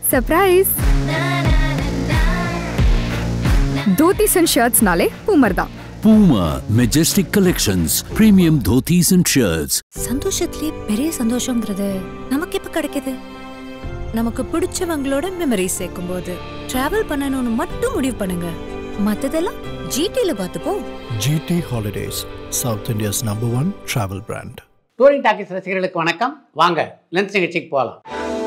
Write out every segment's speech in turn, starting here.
Surprise dhotis and ஷர்ட்ஸ்னாலே பூமர் தான் Puma Majestic Collections, premium dhotis and shirts. சந்தோஷத்திலே பெரிய சந்தோஷங்கிறது நமக்கு எப்ப கிடைக்குது நமக்கு பிடிச்சவங்களோட மெமரி சேர்க்கும் போது டிராவல் பண்ணணும்னு மட்டும் முடிவு பண்ணுங்க மத்ததெல்லாம் ஜிடில பார்த்துப்போம் GT Holidays, South India's number one travel brand. Touring talkies ரசிகர்களுக்கு வணக்கம் வாங்க லென்ஸ் நிகழ்ச்சிக்கு போகலாம்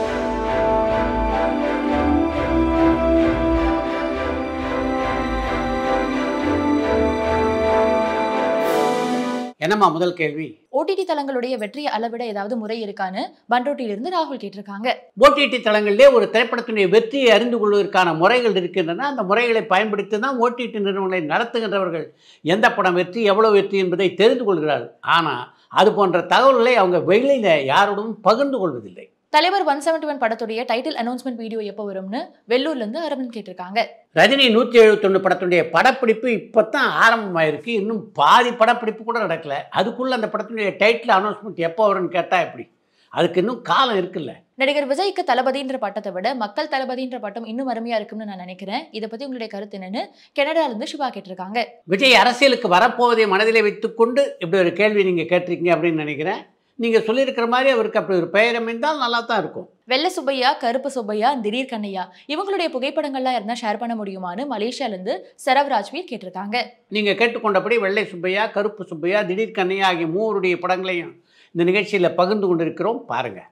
என்னம்மா முதல் கேள்வி ஓடிடி தளங்களுடைய வெற்றியை அளவிட ஏதாவது முறை இருக்கான்னு பண்ரோட்டியிலிருந்து ராகுல் கேட்டிருக்காங்க ஓடிடி தளங்களிலே ஒரு திரைப்படத்தினுடைய வெற்றியை அறிந்து கொள்வதற்கான முறைகள் இருக்கின்றன அந்த முறைகளை பயன்படுத்தி தான் ஓடிடி நிறுவனங்களை நடத்துகின்றவர்கள் எந்த படம் வெற்றி எவ்வளவு வெற்றி என்பதை தெரிந்து கொள்கிறார்கள் ஆனால் அது போன்ற தகவல்களை அவங்க வெளியில் யாரோடும் பகிர்ந்து கொள்வதில்லை தலைவர் ஒன் செவன்டி ஒன் படத்துடைய டைட்டில் அனௌன்ஸ்மெண்ட் வீடியோ எப்போ வரும்னு வெள்ளூர்ல இருந்து அரவிந்த் கேட்டிருக்காங்க ரஜினி நூற்றி எழுபத்தொன்று படத்தினுடைய படப்பிடிப்பு இப்போ தான் ஆரம்பமாயிருக்கு இன்னும் பாதி படப்பிடிப்பு கூட நடக்கல அதுக்குள்ளே அந்த படத்தினுடைய டைட்டில் அனௌன்ஸ்மெண்ட் எப்போ வரும்னு கேட்டால் எப்படி அதுக்கு இன்னும் காலம் இருக்குல்ல நடிகர் விஜய்க்கு தளபதின்ற பட்டத்தை விட மக்கள் தளபதின்ற பட்டம் இன்னும் அருமையா இருக்கும்னு நான் நினைக்கிறேன் இதை பத்தி உங்களுடைய கருத்து என்னன்னு கனடால இருந்து சிவா கேட்டிருக்காங்க விஜய் அரசியலுக்கு வரப்போவதை மனதிலே வைத்துக்கொண்டு இப்படி ஒரு கேள்வி நீங்கள் கேட்டிருக்கீங்க அப்படின்னு நினைக்கிறேன் நீங்கள் சொல்லியிருக்கிற மாதிரி அவருக்கு அப்படி ஒரு பெயர் அமைந்தால் நல்லா தான் இருக்கும் வெள்ளை சுப்பையா கருப்பு சுப்பையா திடீர் கண்ணையா இவங்களுடைய புகைப்படங்கள்லாம் இருந்தா ஷேர் பண்ண முடியுமான்னு மலேசியால இருந்து சரவ் ராஜ்வீர் கேட்டிருக்காங்க நீங்கள் கேட்டுக்கொண்டபடி வெள்ளை சுப்பையா கருப்பு சுப்பையா திடீர் கண்ணையா ஆகிய மூவருடைய படங்களையும் இந்த நிகழ்ச்சியில் பகிர்ந்து கொண்டிருக்கிறோம் பாருங்கள்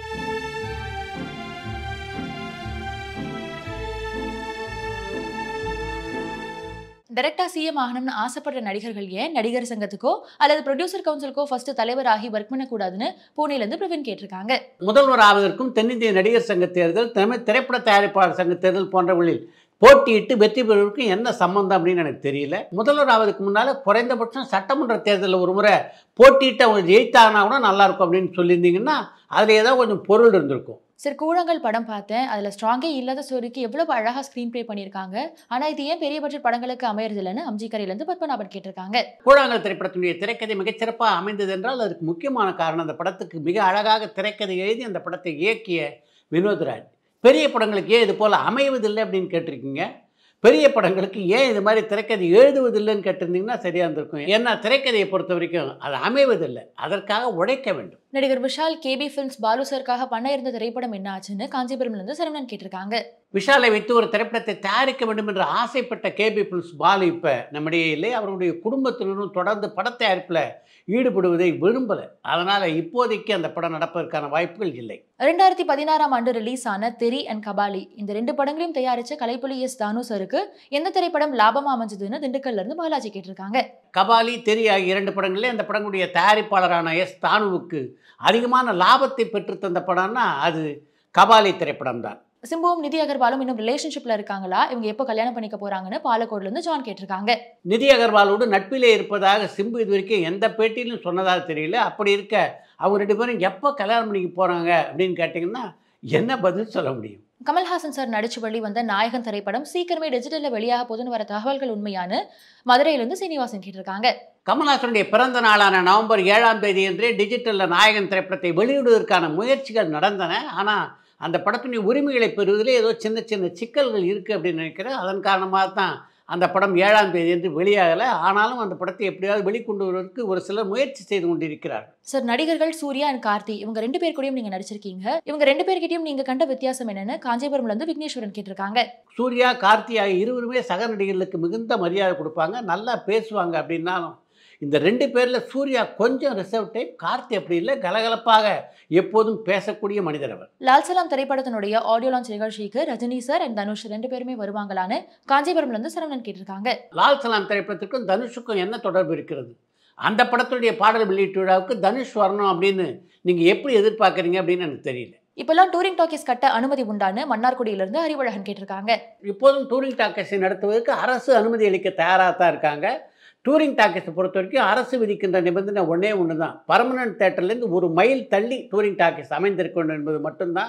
டைரக்டா சிஎம் ஆகணும்னு ஆசைப்படுற நடிகர்கள் ஏன் நடிகர் சங்கத்துக்கோ அல்லது ப்ரொடியூசர் கவுன்சிலுக்கோ ஃபர்ஸ்ட் தலைவர் ஆகி ஒர்க் பண்ணக்கூடாதுன்னு பூனேல இருந்து பிரவீன் கேட்டிருக்காங்க முதல்வர் ஆவதற்கும் தென்னிந்திய நடிகர் சங்க தேர்தல் தமிழ் திரைப்பட தயாரிப்பாளர் சங்க தேர்தல் போன்றவர்களில் போட்டியிட்டு வெற்றி பெறுவதற்கும் என்ன சம்பந்தம் அப்படின்னு எனக்கு தெரியல முதல்வர் ஆவதற்கு முன்னால் குறைந்தபட்சம் சட்டமன்ற தேர்தலில் ஒரு முறை போட்டியிட்டு அவங்க ஜெயித்தாங்கன்னா கூட நல்லா இருக்கும் அப்படின்னு சொல்லியிருந்தீங்கன்னா அதில் ஏதோ கொஞ்சம் பொருள் இருந்திருக்கும் சரி கூழங்கள் படம் பார்த்தேன் அதுல ஸ்ட்ராங்கே இல்லாத ஸ்டோரிக்கு எவ்வளவு அழகா ஸ்கிரீன் ப்ளே பண்ணியிருக்காங்க ஆனா இது ஏன் பெரிய பட்ஜெட் படங்களுக்கு அமையறது இல்லைன்னு அம்ஜிக்கரையில இருந்து பத்மநாபன் கேட்டிருக்காங்க கூழாங்கல் திரைப்படத்தினுடைய திரைக்கதை மிகச்சிறப்பாக அமைந்தது என்றால் அதற்கு முக்கியமான காரணம் அந்த படத்துக்கு மிக அழகாக திரைக்கதை எழுதி அந்த படத்தை இயக்கிய வினோத்ராஜ் பெரிய படங்களுக்கு ஏன் இது போல் அமைவதில்லை அப்படின்னு கேட்டிருக்கீங்க பெரிய படங்களுக்கு ஏன் இது மாதிரி திரைக்கதை எழுதுவதில்லைன்னு கேட்டிருந்தீங்கன்னா சரியாக இருந்திருக்கும் ஏன்னா திரைக்கதையை பொறுத்த வரைக்கும் அது அமைவதில்லை அதற்காக உழைக்க வேண்டும் நடிகர் விஷால் கேபி ஃபிலிம்ஸ் பாலு சருக்காக பண்ண இருந்த திரைப்படம் என்ன ஆச்சுன்னு காஞ்சிபுரம்ல இருந்து சரவணன் கேட்டிருக்காங்க விஷாலை வைத்து ஒரு திரைப்படத்தை தயாரிக்க வேண்டும் என்று ஆசைப்பட்ட கேபி பிலிம்ஸ் பாலு இப்போ நம்மிடையே இல்லை அவருடைய குடும்பத்தினரும் தொடர்ந்து பட தயாரிப்பில் ஈடுபடுவதை விரும்பலை அதனால் இப்போதைக்கு அந்த படம் நடப்பதற்கான வாய்ப்புகள் இல்லை ரெண்டாயிரத்தி பதினாறாம் ஆண்டு ரிலீஸ் ஆன தெரி அண்ட் கபாலி இந்த ரெண்டு படங்களையும் தயாரிச்ச கலைப்புலி எஸ் தானு சருக்கு எந்த திரைப்படம் லாபமா அமைஞ்சதுன்னு திண்டுக்கல்ல இருந்து பாலாஜி கேட்டிருக்காங்க கபாலி தெரி ஆகிய இரண்டு படங்களே அந்த படங்களுடைய தயாரிப்பாளரான எஸ் தானுவுக்கு அதிகமான லாபத்தை பெற்று தந்த படம்னா அது கபாலி திரைப்படம் தான் சிம்புவும் நிதி அகர்வாலும் இன்னும் ரிலேஷன்ஷிப்ல இருக்காங்களா இவங்க எப்போ கல்யாணம் பண்ணிக்க போறாங்கன்னு பாலக்கோட்ல இருந்து ஜான் கேட்டிருக்காங்க நிதி அகர்வாலோடு நட்பிலே இருப்பதாக சிம்பு இது வரைக்கும் எந்த பேட்டியிலும் சொன்னதாக தெரியல அப்படி இருக்க அவங்க ரெண்டு பேரும் எப்போ கல்யாணம் பண்ணிக்க போகிறாங்க அப்படின்னு கேட்டிங்கன்னா என்ன பதில் சொல்ல முடியும் கமல்ஹாசன் சார் நடிச்சு வெளிவந்த நாயகன் திரைப்படம் சீக்கிரமே டிஜிட்டல்ல வெளியாக போதுன்னு வர தகவல்கள் உண்மையான்னு மதுரையிலிருந்து சீனிவாசன் கேட்டிருக்காங்க கமல்ஹாசனுடைய பிறந்த நாளான நவம்பர் ஏழாம் தேதி அன்றே டிஜிட்டலில் நாயகன் திரைப்படத்தை வெளியிடுவதற்கான முயற்சிகள் நடந்தன ஆனால் அந்த படத்தினுடைய உரிமைகளை பெறுவதிலே ஏதோ சின்ன சின்ன சிக்கல்கள் இருக்குது அப்படின்னு நினைக்கிறேன் அதன் காரணமாக தான் அந்த படம் ஏழாம் தேதி என்று வெளியாகலை ஆனாலும் அந்த படத்தை எப்படியாவது வெளிக்கொண்டு வருவதற்கு ஒரு சிலர் முயற்சி செய்து கொண்டிருக்கிறார்கள் சார் நடிகர்கள் சூர்யா அண்ட் கார்த்தி இவங்க ரெண்டு பேர் கூடயும் நீங்க நடிச்சிருக்கீங்க இவங்க ரெண்டு பேர்கிட்டயும் நீங்க கண்ட வித்தியாசம் என்னன்னு காஞ்சிபுரம்ல இருந்து விக்னேஸ்வரன் கேட்டிருக்காங்க சூர்யா கார்த்தி ஆகிய இருவருமே சக நடிகர்களுக்கு மிகுந்த மரியாதை கொடுப்பாங்க நல்லா பேசுவாங்க அப்படின்னாலும் இந்த ரெண்டு பேரில் சூர்யா கொஞ்சம் ரிசர்வ் டைப் கார்த்தி அப்படி இல்லை கலகலப்பாக எப்போதும் பேசக்கூடிய மனிதர் அவர் லால் சலாம் திரைப்படத்தினுடைய ஆடியோ லான்ச் நிகழ்ச்சிக்கு ரஜினி சார் அண்ட் தனுஷ் ரெண்டு பேருமே வருவாங்களான்னு காஞ்சிபுரம்ல இருந்து சரவணன் கேட்டிருக்காங்க லால் சலாம் திரைப்படத்திற்கும் தனுஷுக்கும் என்ன தொடர்பு இருக்கிறது அந்த படத்துடைய பாடல் வெளியீட்டு விழாவுக்கு தனுஷ் வரணும் அப்படின்னு நீங்கள் எப்படி எதிர்பார்க்குறீங்க அப்படின்னு எனக்கு தெரியல இப்பெல்லாம் டூரிங் டாக்கீஸ் கட்ட அனுமதி உண்டான்னு மன்னார்குடியில இருந்து அறிவழகன் கேட்டிருக்காங்க இப்போதும் டூரிங் டாக்கஸை நடத்துவதற்கு அரசு அனுமதி அளிக்க தயாராக தான் இருக்காங்க டூரிங் டாக்கீஸை பொறுத்த வரைக்கும் அரசு விதிக்கின்ற நிபந்தனை ஒன்றே ஒன்று தான் பர்மனன்ட் தேட்டர்லேருந்து ஒரு மைல் தள்ளி டூரிங் டாக்கீஸ் அமைந்திருக்க வேண்டும் என்பது மட்டும்தான்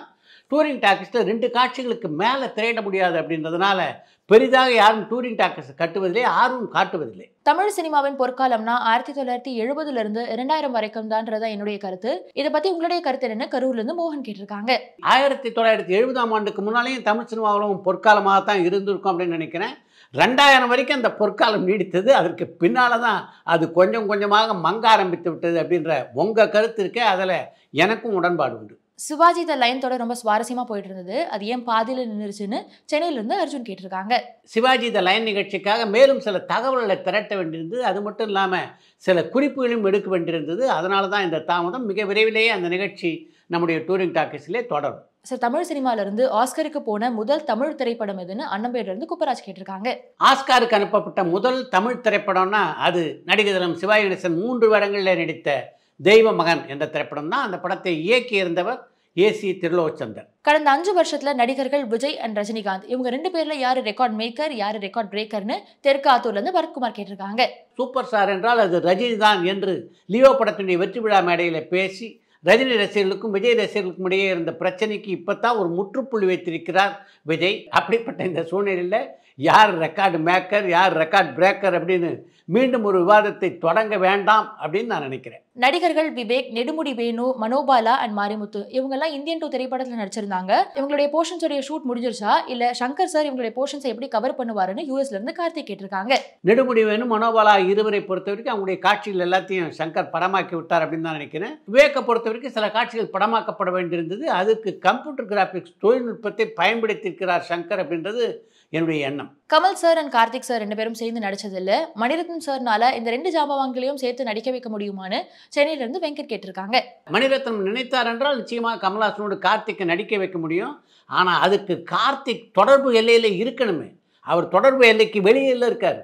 டூரிங் டாக்கீஸில் ரெண்டு காட்சிகளுக்கு மேலே திரையிட முடியாது அப்படின்றதுனால பெரிதாக யாரும் டூரிங் டாக்கீஸ் கட்டுவதிலே ஆர்வம் காட்டுவதில்லை தமிழ் சினிமாவின் பொற்காலம்னா ஆயிரத்தி தொள்ளாயிரத்தி எழுபதுல இருந்து இரண்டாயிரம் வரைக்கும் தான்றதா என்னுடைய கருத்து இதை பத்தி உங்களுடைய கருத்து என்னன்னு கரூர்ல இருந்து மோகன் கேட்டிருக்காங்க ஆயிரத்தி தொள்ளாயிரத்தி எழுபதாம் ஆண்டுக்கு முன்னாலேயும் தமிழ் சினிமாவிலும் பொற்காலமாக தான் இருந்திருக்கும் அப்படின்னு நினைக்கிறேன் ரெண்டாயிரம் வரைக்கும் அந்த பொற்காலம் நீடித்தது அதற்கு பின்னால் தான் அது கொஞ்சம் கொஞ்சமாக மங்க ஆரம்பித்து விட்டது அப்படின்ற உங்கள் கருத்து இருக்கே அதில் எனக்கும் உடன்பாடு உண்டு சிவாஜி த லைன் தொடர் ரொம்ப சுவாரஸ்யமா போயிட்டு இருந்தது அது ஏன் பாதியில நின்றுச்சுன்னு சென்னையில இருந்து அர்ஜுன் கேட்டிருக்காங்க சிவாஜி த லைன் நிகழ்ச்சிக்காக மேலும் சில தகவல்களை திரட்ட வேண்டியிருந்தது அது மட்டும் இல்லாமல் சில குறிப்புகளையும் எடுக்க வேண்டியிருந்தது அதனால தான் இந்த தாமதம் மிக விரைவிலேயே அந்த நிகழ்ச்சி நம்முடைய டூரிங் டாக்கீஸிலே தொடரும் சார் தமிழ் சினிமால இருந்து ஆஸ்கருக்கு போன முதல் தமிழ் திரைப்படம் எதுன்னு அன்னம்பேட்ல இருந்து குப்பராஜ் கேட்டிருக்காங்க ஆஸ்காருக்கு அனுப்பப்பட்ட முதல் தமிழ் திரைப்படம்னா அது நடிகர் தினம் சிவாஜி கணேசன் மூன்று வேடங்களில் நடித்த தெய்வ மகன் என்ற திரைப்படம் தான் அந்த படத்தை இயக்கியிருந்தவர் ஏசி திருலோச்சந்தர் கடந்த அஞ்சு வருஷத்துல நடிகர்கள் விஜய் அண்ட் ரஜினிகாந்த் இவங்க ரெண்டு பேர்ல யாரு ரெக்கார்ட் மேக்கர் யாரு ரெக்கார்ட் பிரேக்கர்னு தெற்கு ஆத்தூர்ல இருந்து பரத்குமார் கேட்டிருக்காங்க சூப்பர் ஸ்டார் என்றால் அது ரஜினி தான் என்று லியோ படத்தினுடைய வெற்றி விழா மேடையில் பேசி ரஜினி ரசிகர்களுக்கும் விஜய் ரசிகர்களுக்கும் இடையே இருந்த பிரச்சனைக்கு இப்போ தான் ஒரு முற்றுப்புள்ளி வைத்திருக்கிறார் விஜய் அப்படிப்பட்ட இந்த சூழ்நிலையில் யார் ரெக்கார்டு மேக்கர் யார் ரெக்கார்ட் பிரேக்கர் அப்படின்னு மீண்டும் ஒரு விவாதத்தை தொடங்க வேண்டாம் அப்படின்னு நான் நினைக்கிறேன் நடிகர்கள் விவேக் நெடுமுடி வேணு மனோபாலா அண்ட் மாரிமுத்து இவங்க எல்லாம் இந்தியன் டூ திரைப்படத்துல நடிச்சிருந்தாங்க இவங்களுடைய போர்ஷன்ஸ் உடைய ஷூட் முடிஞ்சிருச்சா இல்ல சங்கர் சார் இவங்களுடைய போர்ஷன்ஸை எப்படி கவர் பண்ணுவாருன்னு யூஎஸ்ல இருந்து கார்த்திக் கேட்டிருக்காங்க நெடுமுடி வேணும் மனோபாலா இருவரை பொறுத்த வரைக்கும் அவங்களுடைய காட்சிகள் எல்லாத்தையும் சங்கர் படமாக்கி விட்டார் அப்படின்னு தான் நினைக்கிறேன் விவேக்கை பொறுத்த வரைக்கும் சில காட்சிகள் படமாக்கப்பட வேண்டியிருந்தது அதுக்கு கம்ப்யூட்டர் கிராஃபிக்ஸ் தொழில்நுட்பத்தை பயன்படுத்தியிருக்கிறார் சங்கர் அப்படின்றது என்னுடைய எண்ணம் Kamal sir and Karthik sir ரெண்டு பேரும் சேர்ந்து நடிச்சது இல்ல மணிரத்னம் சார்னால இந்த ரெண்டு ஜாம்பவான்களையும் சேர்த்து நடிக்க வைக்க முடியுமான்னு சென்னையில இருந்து வெங்கட் கேட்டிருக்காங்க மணிரத்னம் நினைத்தார் என்றால் நிச்சயமாக கமல்ஹாசனோடு கார்த்திக்கை நடிக்க வைக்க முடியும் ஆனால் அதுக்கு கார்த்திக் தொடர்பு எல்லையில் இருக்கணுமே அவர் தொடர்பு எல்லைக்கு வெளியில் இருக்கார்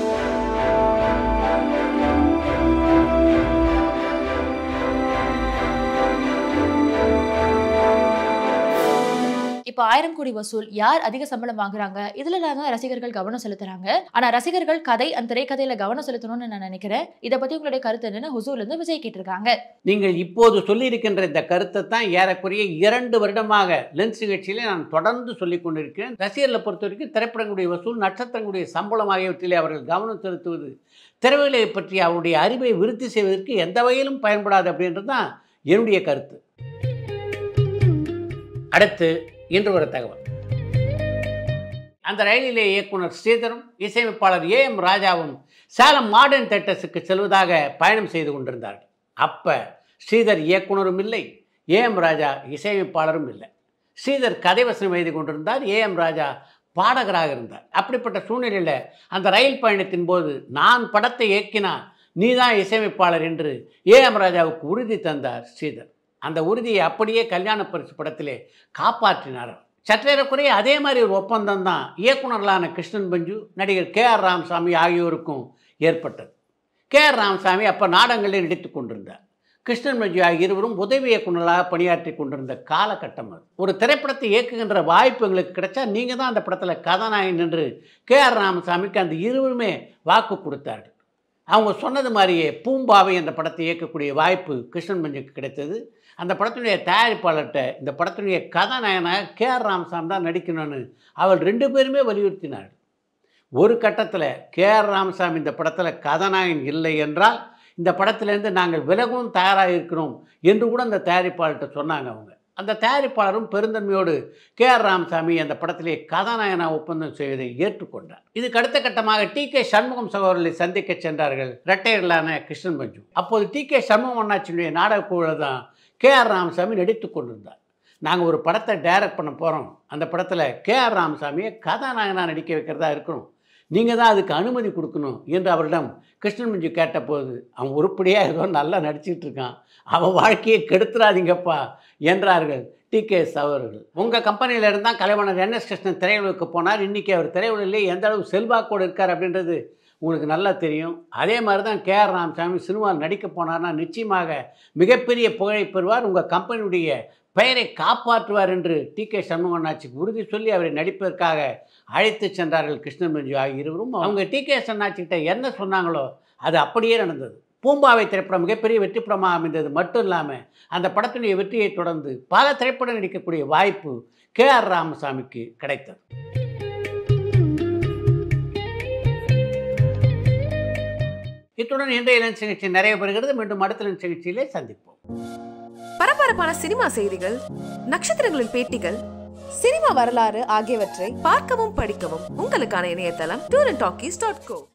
இப்போ ஆயிரம் கோடி வசூல் யார் அதிக சம்பளம் வாங்குறாங்க இதுல தான் ரசிகர்கள் கவனம் செலுத்துறாங்க ஆனா ரசிகர்கள் கதை அந்த திரைக்கதையில கவனம் செலுத்தணும்னு நான் நினைக்கிறேன் இதை பத்தி உங்களுடைய கருத்து என்னன்னு ஹுசூர்ல இருந்து விஜய் கேட்டிருக்காங்க நீங்கள் இப்போது சொல்லியிருக்கின்ற இந்த கருத்தை தான் ஏறக்குறைய இரண்டு வருடமாக லென்ஸ் நிகழ்ச்சியிலே நான் தொடர்ந்து சொல்லிக் கொண்டிருக்கிறேன் ரசிகர்களை பொறுத்த வரைக்கும் திரைப்படங்களுடைய வசூல் நட்சத்திரங்களுடைய சம்பளம் ஆகியவற்றிலே அவர்கள் கவனம் செலுத்துவது திரைகளை பற்றி அவருடைய அறிவை விருத்தி செய்வதற்கு எந்த வகையிலும் பயன்படாது அப்படின்றது தான் என்னுடைய கருத்து அடுத்து இன்று ஒரு தகவல் அந்த ரயிலிலே இயக்குனர் ஸ்ரீதரும் இசையமைப்பாளர் ஏ எம் ராஜாவும் சேலம் மாடர்ன் தேட்டர்ஸுக்கு செல்வதாக பயணம் செய்து கொண்டிருந்தார்கள் அப்போ ஸ்ரீதர் இயக்குனரும் இல்லை ஏ எம் ராஜா இசையமைப்பாளரும் இல்லை ஸ்ரீதர் கதை வசனம் எழுதி கொண்டிருந்தார் ஏ எம் ராஜா பாடகராக இருந்தார் அப்படிப்பட்ட சூழ்நிலையில் அந்த ரயில் பயணத்தின் போது நான் படத்தை இயக்கினா நீ தான் இசையமைப்பாளர் என்று ஏ எம் ராஜாவுக்கு உறுதி தந்தார் ஸ்ரீதர் அந்த உறுதியை அப்படியே கல்யாண பரிசு படத்திலே காப்பாற்றினார் சற்றேறக்குறைய அதே மாதிரி ஒரு ஒப்பந்தம் தான் இயக்குனர்களான கிருஷ்ணன் பஞ்சு நடிகர் கே ஆர் ராமசாமி ஆகியோருக்கும் ஏற்பட்டது கே ஆர் ராமசாமி அப்போ நாடகங்களில் நடித்து கொண்டிருந்தார் கிருஷ்ணன் பஞ்சு ஆகிய இருவரும் உதவி இயக்குனராக பணியாற்றி கொண்டிருந்த காலகட்டம் அது ஒரு திரைப்படத்தை இயக்குகின்ற வாய்ப்பு எங்களுக்கு கிடைச்சா நீங்கள் தான் அந்த படத்தில் கதாநாயகன் என்று கே ஆர் ராமசாமிக்கு அந்த இருவருமே வாக்கு கொடுத்தார்கள் அவங்க சொன்னது மாதிரியே பூம்பாவை என்ற படத்தை இயக்கக்கூடிய வாய்ப்பு கிருஷ்ணன் பஞ்சுக்கு கிடைத்தது அந்த படத்தினுடைய தயாரிப்பாளர்கிட்ட இந்த படத்தினுடைய கதாநாயகனாக கே ஆர் ராமசாமி தான் நடிக்கணும்னு அவள் ரெண்டு பேருமே வலியுறுத்தினார் ஒரு கட்டத்தில் கே ஆர் ராமசாமி இந்த படத்தில் கதாநாயகன் இல்லை என்றால் இந்த படத்திலேருந்து நாங்கள் விலகவும் தயாராக இருக்கிறோம் என்று கூட அந்த தயாரிப்பாளர்கிட்ட சொன்னாங்க அவங்க அந்த தயாரிப்பாளரும் பெருந்தன்மையோடு கே ஆர் ராமசாமி அந்த படத்திலே கதாநாயகனாக ஒப்பந்தம் செய்வதை ஏற்றுக்கொண்டார் இதுக்கு அடுத்த கட்டமாக டி கே சண்முகம் சகோதரர்களை சந்திக்க சென்றார்கள் இரட்டையர்களான கிருஷ்ணன் பஞ்சு அப்போது டி கே சண்முகம் அண்ணாச்சியுடைய நாடகக்குழுவில் தான் கே ஆர் ராமசாமி நடித்து கொண்டிருந்தார் நாங்கள் ஒரு படத்தை டைரக்ட் பண்ண போகிறோம் அந்த படத்தில் கே ஆர் ராமசாமியை கதாநாயகனாக நடிக்க வைக்கிறதா இருக்கணும் நீங்கள் தான் அதுக்கு அனுமதி கொடுக்கணும் என்று அவரிடம் கிருஷ்ணன் மஞ்சு கேட்டபோது அவன் உருப்படியாக ஏதோ நல்லா நடிச்சிட்டு இருக்கான் அவன் வாழ்க்கையை கெடுத்துறாதீங்கப்பா என்றார்கள் டி கே அவர்கள் உங்கள் கம்பெனியில் இருந்தால் கலைவாணர் என் எஸ் கிருஷ்ணன் திரையுலகுக்கு போனார் இன்றைக்கி அவர் திரையுலகிலே எந்த அளவு செல்வாக்கோடு இருக்கார் அப்படின்றது உங்களுக்கு நல்லா தெரியும் அதே மாதிரி தான் கே ஆர் ராமசாமி சினிமாவில் நடிக்க போனார்னா நிச்சயமாக மிகப்பெரிய புகழை பெறுவார் உங்கள் கம்பெனியுடைய பெயரை காப்பாற்றுவார் என்று டி கே சண்முகநாச்சிக்கு உறுதி சொல்லி அவரை நடிப்பதற்காக அழைத்து சென்றார்கள் கிருஷ்ணன் மஞ்சு ஆகிய இருவரும் அவங்க டி கே சன்னாச்சிக்கிட்ட என்ன சொன்னாங்களோ அது அப்படியே நடந்தது பூம்பாவை திரைப்படம் மிகப்பெரிய வெற்றி படமாக அமைந்தது மட்டும் இல்லாமல் அந்த படத்தினுடைய வெற்றியை தொடர்ந்து பல திரைப்படம் நடிக்கக்கூடிய வாய்ப்பு கே ஆர் ராமசாமிக்கு கிடைத்தது இத்துடன் இன்றைய லஞ்ச் நிகழ்ச்சி நிறைய பெறுகிறது மீண்டும் அடுத்த லஞ்ச் நிகழ்ச்சியிலே சந்திப்போம் பரபரப்பான சினிமா செய்திகள் நட்சத்திரங்களின் பேட்டிகள் சினிமா வரலாறு ஆகியவற்றை பார்க்கவும் படிக்கவும் உங்களுக்கான இணையதளம் tour and talkies dot go